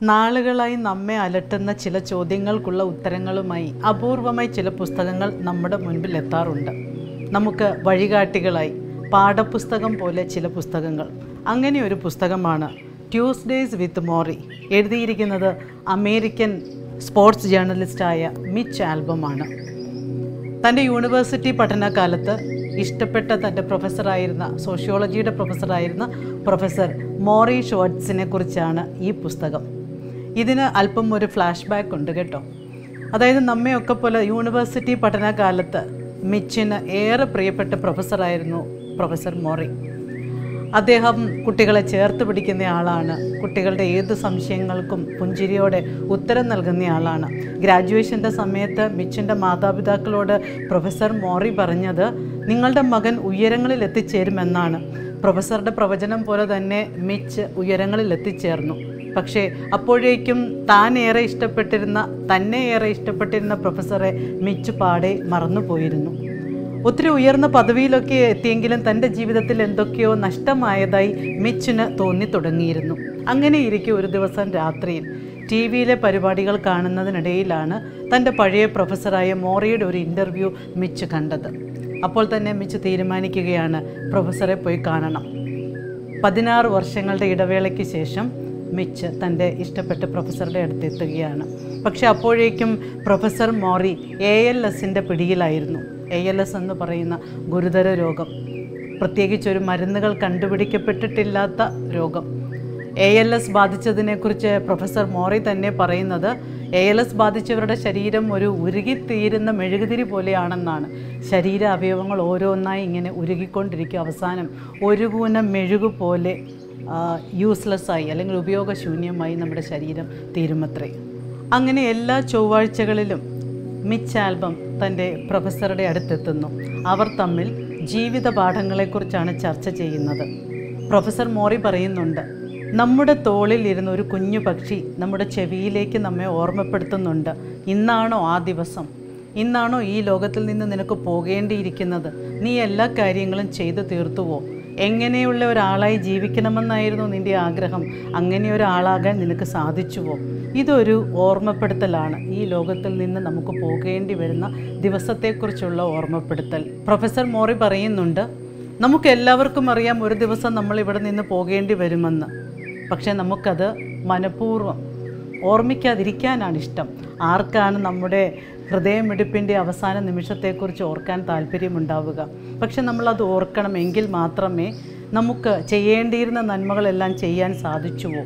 നാളുകളായി നമ്മെ അലട്ടുന്ന ചില ചോദ്യങ്ങൾക്കുള്ള ഉത്തരങ്ങളുമായി അപൂർവമായി ചില പുസ്തകങ്ങൾ നമ്മുടെ മുൻപിൽ എത്താറുണ്ട് നമുക്ക് വഴികാട്ടികളായി പാഠപുസ്തകം പോലെ ചില പുസ്തകങ്ങൾ അങ്ങനെ ഒരു പുസ്തകമാണ് ട്യൂസ്ഡേയ്സ് വിത്ത് മോറി എഴുതിയിരിക്കുന്നത് അമേരിക്കൻ സ്പോർട്സ് ജേർണലിസ്റ്റായ മിച്ച് ആൽബമാണ് തൻ്റെ യൂണിവേഴ്സിറ്റി പഠനകാലത്ത് ഇഷ്ടപ്പെട്ട തൻ്റെ പ്രൊഫസറായിരുന്ന സോഷ്യോളജിയുടെ പ്രൊഫസറായിരുന്ന പ്രൊഫസർ മോറി ഷുവർട്സിനെ കുറിച്ചാണ് ഈ പുസ്തകം ഇതിന് അല്പം ഒരു ഫ്ലാഷ് ബാക്ക് ഉണ്ട് കേട്ടോ അതായത് നമ്മയൊക്കെ പോലെ യൂണിവേഴ്സിറ്റി പഠനകാലത്ത് മിച്ചിന് ഏറെ പ്രിയപ്പെട്ട പ്രൊഫസറായിരുന്നു പ്രൊഫസർ മോറി അദ്ദേഹം കുട്ടികളെ ചേർത്ത് പിടിക്കുന്ന ആളാണ് കുട്ടികളുടെ ഏത് സംശയങ്ങൾക്കും പുഞ്ചിരിയോടെ ഉത്തരം നൽകുന്ന ആളാണ് ഗ്രാജുവേഷൻ്റെ സമയത്ത് മിച്ചിൻ്റെ മാതാപിതാക്കളോട് പ്രൊഫസർ മോറി പറഞ്ഞത് നിങ്ങളുടെ മകൻ ഉയരങ്ങളിൽ എത്തിച്ചേരുമെന്നാണ് പ്രൊഫസറുടെ പ്രവചനം പോലെ തന്നെ മിച്ച് ഉയരങ്ങളിൽ എത്തിച്ചേർന്നു പക്ഷേ അപ്പോഴേക്കും താൻ ഏറെ ഇഷ്ടപ്പെട്ടിരുന്ന തന്നെ ഏറെ ഇഷ്ടപ്പെട്ടിരുന്ന പ്രൊഫസറെ മിച്ച് പാടെ മറന്നുപോയിരുന്നു ഒത്തിരി ഉയർന്ന പദവിയിലൊക്കെ എത്തിയെങ്കിലും തൻ്റെ ജീവിതത്തിൽ എന്തൊക്കെയോ നഷ്ടമായതായി മിച്ചിന് തോന്നി തുടങ്ങിയിരുന്നു അങ്ങനെ ഇരിക്കെ ഒരു ദിവസം രാത്രിയിൽ ടി വിയിലെ പരിപാടികൾ കാണുന്നതിനിടയിലാണ് തൻ്റെ പഴയ പ്രൊഫസറായ മോറിയുടെ ഒരു ഇൻ്റർവ്യൂ മിച്ച് കണ്ടത് അപ്പോൾ തന്നെ മിച്ച് തീരുമാനിക്കുകയാണ് പ്രൊഫസറെ പോയി കാണണം പതിനാറ് വർഷങ്ങളുടെ ഇടവേളയ്ക്ക് ശേഷം മിച്ച് തൻ്റെ ഇഷ്ടപ്പെട്ട പ്രൊഫസറുടെ അടുത്തെത്തുകയാണ് പക്ഷെ അപ്പോഴേക്കും പ്രൊഫസർ മോറി എ എൽ എസിൻ്റെ പിടിയിലായിരുന്നു എ എൽ എസ് എന്ന് പറയുന്ന ഗുരുതര രോഗം പ്രത്യേകിച്ചൊരു മരുന്നുകൾ കണ്ടുപിടിക്കപ്പെട്ടിട്ടില്ലാത്ത രോഗം എ എൽ എസ് ബാധിച്ചതിനെക്കുറിച്ച് പ്രൊഫസർ മോറി തന്നെ പറയുന്നത് എ എൽ എസ് ബാധിച്ചവരുടെ ശരീരം ഒരു ഉരുകിത്തീരുന്ന മെഴുകുതിരി പോലെയാണെന്നാണ് ശരീര അവയവങ്ങൾ ഓരോന്നായി ഇങ്ങനെ ഉരുകിക്കൊണ്ടിരിക്കും അവസാനം ഒരു കൂന മെഴുകു പോലെ യൂസ്ലെസ്സായി അല്ലെങ്കിൽ ഉപയോഗശൂന്യമായി നമ്മുടെ ശരീരം തീരുമത്രേ അങ്ങനെ എല്ലാ ചൊവ്വാഴ്ചകളിലും മിച്ച് ആൽബം തൻ്റെ പ്രൊഫസറുടെ അടുത്തെത്തുന്നു അവർ തമ്മിൽ ജീവിത പാഠങ്ങളെക്കുറിച്ചാണ് ചർച്ച ചെയ്യുന്നത് പ്രൊഫസർ മോറി പറയുന്നുണ്ട് നമ്മുടെ തോളിൽ ഇരുന്ന ഒരു കുഞ്ഞു പക്ഷി നമ്മുടെ ചെവിയിലേക്ക് നമ്മെ ഓർമ്മപ്പെടുത്തുന്നുണ്ട് ഇന്നാണോ ആ ദിവസം ഇന്നാണോ ഈ ലോകത്തിൽ നിന്ന് നിനക്ക് പോകേണ്ടിയിരിക്കുന്നത് നീ എല്ലാ കാര്യങ്ങളും ചെയ്തു തീർത്തുവോ എങ്ങനെയുള്ള ഒരാളായി ജീവിക്കണമെന്നായിരുന്നു നിൻ്റെ ആഗ്രഹം അങ്ങനെ ഒരാളാകാൻ നിനക്ക് സാധിച്ചുവോ ഇതൊരു ഓർമ്മപ്പെടുത്തലാണ് ഈ ലോകത്തിൽ നിന്ന് നമുക്ക് പോകേണ്ടി വരുന്ന ദിവസത്തെക്കുറിച്ചുള്ള ഓർമ്മപ്പെടുത്തൽ പ്രൊഫസർ മോറി പറയുന്നുണ്ട് നമുക്ക് എല്ലാവർക്കും അറിയാം ഒരു ദിവസം നമ്മൾ ഇവിടെ നിന്ന് പോകേണ്ടി വരുമെന്ന് പക്ഷേ നമുക്കത് മനഃപൂർവ്വം ഓർമ്മിക്കാതിരിക്കാനാണ് ഇഷ്ടം ആർക്കാണ് നമ്മുടെ ഹൃദയമിടിപ്പിൻ്റെ അവസാന നിമിഷത്തെക്കുറിച്ച് ഓർക്കാൻ താല്പര്യമുണ്ടാവുക പക്ഷെ നമ്മളത് ഓർക്കണം എങ്കിൽ മാത്രമേ നമുക്ക് ചെയ്യേണ്ടിയിരുന്ന നന്മകളെല്ലാം ചെയ്യാൻ സാധിച്ചുവോ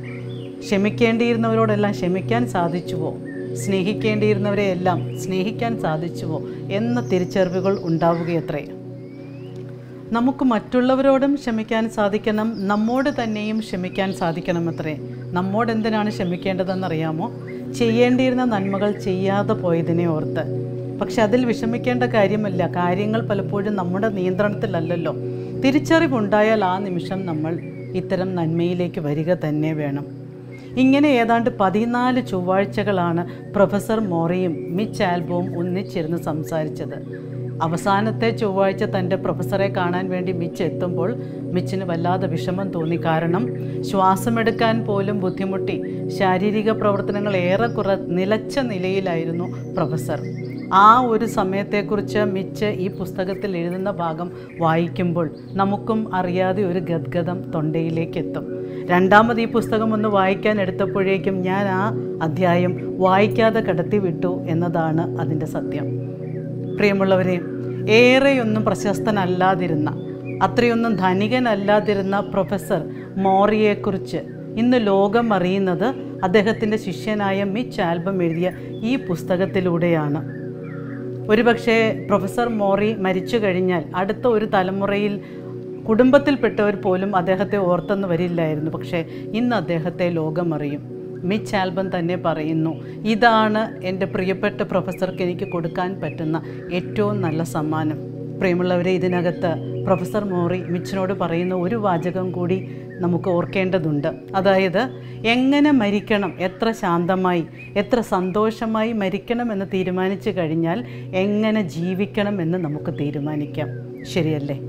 ക്ഷമിക്കേണ്ടിയിരുന്നവരോടെല്ലാം ക്ഷമിക്കാൻ സാധിച്ചുവോ സ്നേഹിക്കേണ്ടിയിരുന്നവരെ എല്ലാം സ്നേഹിക്കാൻ സാധിച്ചുവോ എന്ന തിരിച്ചറിവുകൾ ഉണ്ടാവുകയത്രേ നമുക്ക് മറ്റുള്ളവരോടും ക്ഷമിക്കാൻ സാധിക്കണം നമ്മോട് തന്നെയും ക്ഷമിക്കാൻ സാധിക്കണമത്രേ നമ്മോട് എന്തിനാണ് ക്ഷമിക്കേണ്ടതെന്നറിയാമോ ചെയ്യേണ്ടിയിരുന്ന നന്മകൾ ചെയ്യാതെ പോയതിനെ ഓർത്ത് പക്ഷെ അതിൽ വിഷമിക്കേണ്ട കാര്യമല്ല കാര്യങ്ങൾ പലപ്പോഴും നമ്മുടെ നിയന്ത്രണത്തിലല്ലല്ലോ തിരിച്ചറിവുണ്ടായാൽ ആ നിമിഷം നമ്മൾ ഇത്തരം നന്മയിലേക്ക് വരിക തന്നെ വേണം ഇങ്ങനെ ഏതാണ്ട് പതിനാല് ചൊവ്വാഴ്ചകളാണ് പ്രൊഫസർ മോറിയും മിച്ച് ആൽബവും ഒന്നിച്ചിരുന്ന് സംസാരിച്ചത് അവസാനത്തെ ചൊവ്വാഴ്ച തൻ്റെ പ്രൊഫസറെ കാണാൻ വേണ്ടി മിച്ച് എത്തുമ്പോൾ മിച്ചിന് വല്ലാതെ വിഷമം തോന്നി കാരണം ശ്വാസമെടുക്കാൻ പോലും ബുദ്ധിമുട്ടി ശാരീരിക പ്രവർത്തനങ്ങൾ ഏറെക്കുറെ നിലച്ച നിലയിലായിരുന്നു പ്രൊഫസർ ആ ഒരു സമയത്തെക്കുറിച്ച് മിച്ച് ഈ പുസ്തകത്തിൽ എഴുതുന്ന ഭാഗം വായിക്കുമ്പോൾ നമുക്കും അറിയാതെ ഒരു ഗദ്ഗതം തൊണ്ടയിലേക്ക് എത്തും രണ്ടാമത് ഈ പുസ്തകം ഒന്ന് വായിക്കാൻ എടുത്തപ്പോഴേക്കും ഞാൻ ആ അധ്യായം വായിക്കാതെ കടത്തി വിട്ടു എന്നതാണ് അതിൻ്റെ സത്യം പ്രിയമുള്ളവരെ ഏറെയൊന്നും പ്രശസ്തനല്ലാതിരുന്ന അത്രയൊന്നും ധനികനല്ലാതിരുന്ന പ്രൊഫസർ മോറിയെക്കുറിച്ച് ഇന്ന് ലോകം അറിയുന്നത് അദ്ദേഹത്തിൻ്റെ ശിഷ്യനായ മിച്ച് ആൽബം എഴുതിയ ഈ പുസ്തകത്തിലൂടെയാണ് ഒരുപക്ഷെ പ്രൊഫസർ മോറി മരിച്ചു കഴിഞ്ഞാൽ അടുത്ത ഒരു തലമുറയിൽ കുടുംബത്തിൽപ്പെട്ടവർ പോലും അദ്ദേഹത്തെ ഓർത്തെന്ന് വരില്ലായിരുന്നു പക്ഷേ ഇന്ന് അദ്ദേഹത്തെ ലോകം അറിയും മിച്ച് ആൽബം തന്നെ പറയുന്നു ഇതാണ് എൻ്റെ പ്രിയപ്പെട്ട പ്രൊഫസർക്ക് എനിക്ക് കൊടുക്കാൻ പറ്റുന്ന ഏറ്റവും നല്ല സമ്മാനം പ്രിയമുള്ളവരെ ഇതിനകത്ത് പ്രൊഫസർ മോറി മിച്ചിനോട് പറയുന്ന ഒരു വാചകം കൂടി നമുക്ക് ഓർക്കേണ്ടതുണ്ട് അതായത് എങ്ങനെ മരിക്കണം എത്ര ശാന്തമായി എത്ര സന്തോഷമായി മരിക്കണം എന്ന് തീരുമാനിച്ചു കഴിഞ്ഞാൽ എങ്ങനെ ജീവിക്കണം എന്ന് നമുക്ക് തീരുമാനിക്കാം ശരിയല്ലേ